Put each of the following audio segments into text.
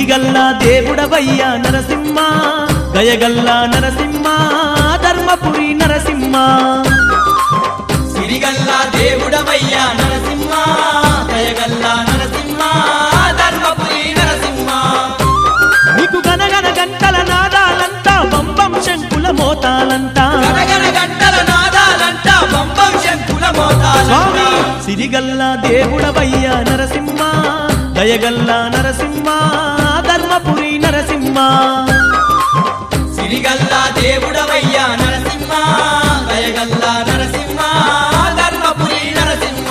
సిరిగల్లా దేవుడవయ్యా నరసింహ దయగల్లా నరసింహ ధర్మపురి నరసింహ సిరిగల్లా దేవుడవయ్యా నరసింహ దయగల్లా నరసింహ ధర్మపురి నరసింహ నీకు గనగన గంటల నాదాలంతా బంబం శంకుల మోతాలంతా గనగన గంటల నాదాలంట పంపం శంకుల స్వామి మోతాలంట సిరిగల్లా దేవుడవయ్యా నరసింహ దయగల్లా నరసింహ ధర్మపురి నరసింహ సిరిగల్లా దేవుడవయ్యా నరసింహ దయగల్లా నరసింహ ధర్మపురి నరసింహ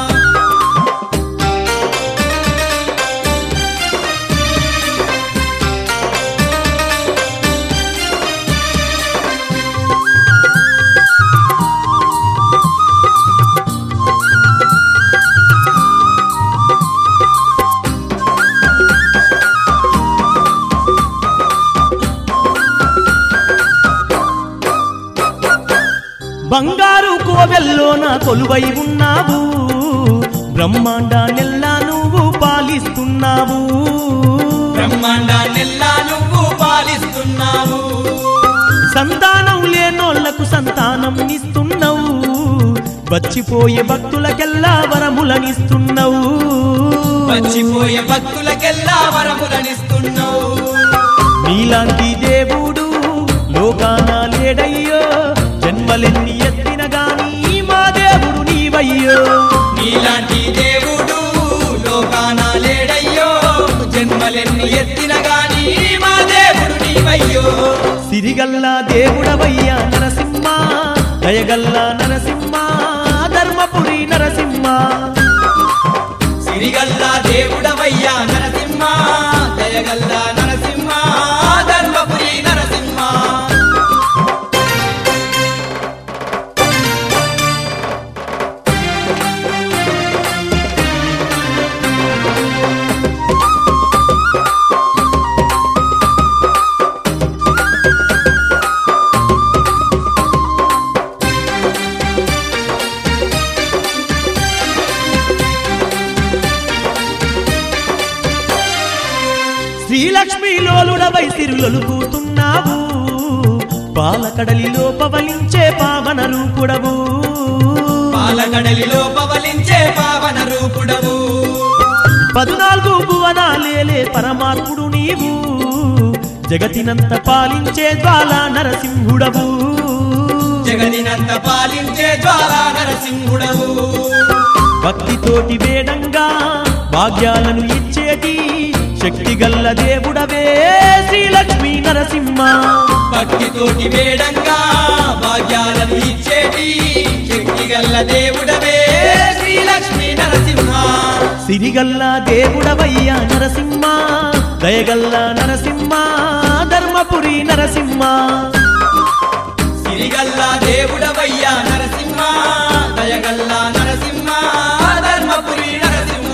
బంగారు కోవెల్లోన కొలువై ఉన్నావు బ్రహ్మాండాన్నెల్లా నువ్వు పాలిస్తున్నావు బ్రహ్మాండాన్నెల్లా నువ్వు పాలిస్తున్నావు సంతానం లేనోళ్లకు సంతానం ఇస్తున్నావు వచ్చిపోయే భక్తులకెల్లా వరములనిస్తున్నావు వచ్చిపోయే భక్తులకెల్లా వరములనిస్తున్నావు నీలాంటి దేవుడు లోకాన లేడయ్యో జన్మలెన్ని ఎత్తిన గాని మా దేవుడు నీవయ్యో నీలాంటి దేవుడు లోకాన లేడయ్యో జన్మలెన్ని ఎత్తిన గాని మా దేవుడు నీవయ్యో సిరిగల్లా దేవుడవయ్యా నరసింహ దయగల్లా నరసింహ ధర్మపురి నరసింహ సిరిగల్లా దేవుడవయ్యా నరసింహ దయగల్లా నరసింహ ధర్మపురి నరసింహ శ్రీలక్ష్మి లోలుడవై సిరులొలుకుతున్నావు పాలకడలిలో పవలించే పావన రూపుడవు పాలకడలిలో పవలించే పావన రూపుడవు పద్నాలుగు భువనాలేలే పరమాత్ముడు నీవు జగతినంత పాలించే జ్వాల నరసింహుడవు జగదినంత పాలించే జ్వాలా నరసింహుడవు భక్తితోటి వేడంగా భాగ్యాలను ఇచ్చేటి శక్తిగల్ల దేవుడవే శ్రీలక్ష్మీ నరసింహ భక్తితోటి వేడంగా భాగ్యాలను ఇచ్చేటి శక్తిగల్ల దేవుడవే శ్రీలక్ష్మీ నరసింహ సిరిగల్ల దేవుడవయ్యా నరసింహ దయగల్ల నరసింహ ధర్మపురి నరసింహ సిరిగల్లా దేవుడవయ్యా నరసింహ దయగల్లా నరసింహ ధర్మపురి నరసింహ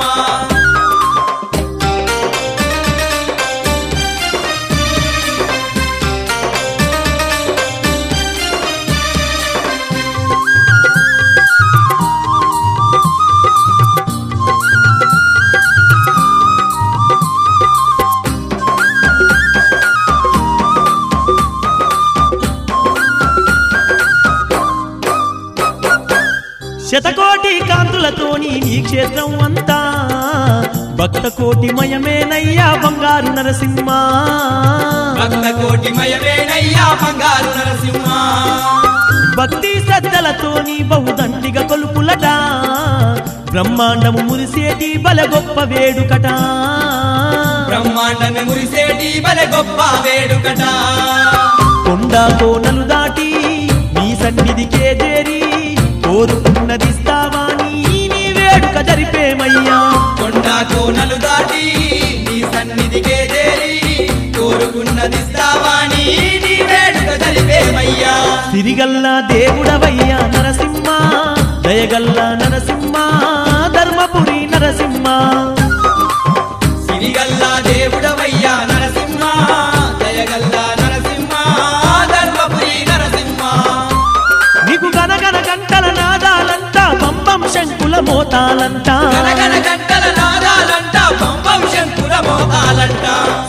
శతకోటి కాంతులతోని నీ క్షేత్రం అంతా భక్త కోటి మయమేనయ్యా బంగారు నరసింహ భక్త కోటి మయమేనయ్యా బంగారు నరసింహ భక్తి శ్రద్ధలతోని బహుదండిగా కొలుపులట బ్రహ్మాండము మురిసేటి బల గొప్ప వేడుకట బ్రహ్మాండమే మురిసేటి బల గొప్ప వేడుకట కొండ కోనలు దాటి నీ సన్నిధికే చేరి కోరుకున్నదిస్తావా నీ నీ వేడుక జరిపేమయ్యా కొండ కోనలు దాటి నీ సన్నిధికే చేరి కోరుకున్నదిస్తావాని నీ వేడుక జరిపేమయ్యా సిరిగల్ల దేవుడవయ్యా నరసింహ దయగల్ల నరసింహ ధర్మపురి నరసింహ సిరిగల్లా దేవుడవయ్యా నరసింహ దయగల్లా నరసింహ ధర్మపురి నరసింహ నీకు గనగన గంటల నాదాలంతా పంపం శంకుల మోతాలంతా గనగన గంటల నాదాలంట పంపం శంకుల మోతాలంట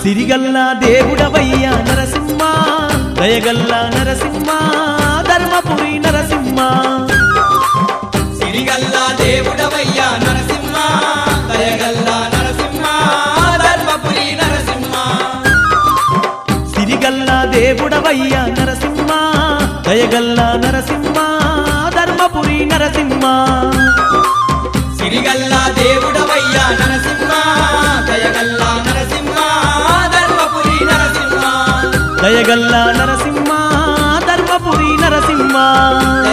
సిరిగల్లా దేవుడవయ్యా నరసింహ దయగల్లా నరసింహ ధర్మపురి నరసింహ సిరిగల్లా దేవుడవయ్యా నరసింహ దయగల్లా నరసింహ ధర్మపురి నరసింహ సిరిగల్లా దేవుడవయ్యా నరసింహ దయగల్లా నరసింహ ధర్మపురి నరసింహ సిరిగల్లా దేవుడవయ్యా నరసింహ దయగల్లా నరసింహ ధర్మపురి నరసింహ దయగల్లా నరసింహ ధర్మపురి నరసింహ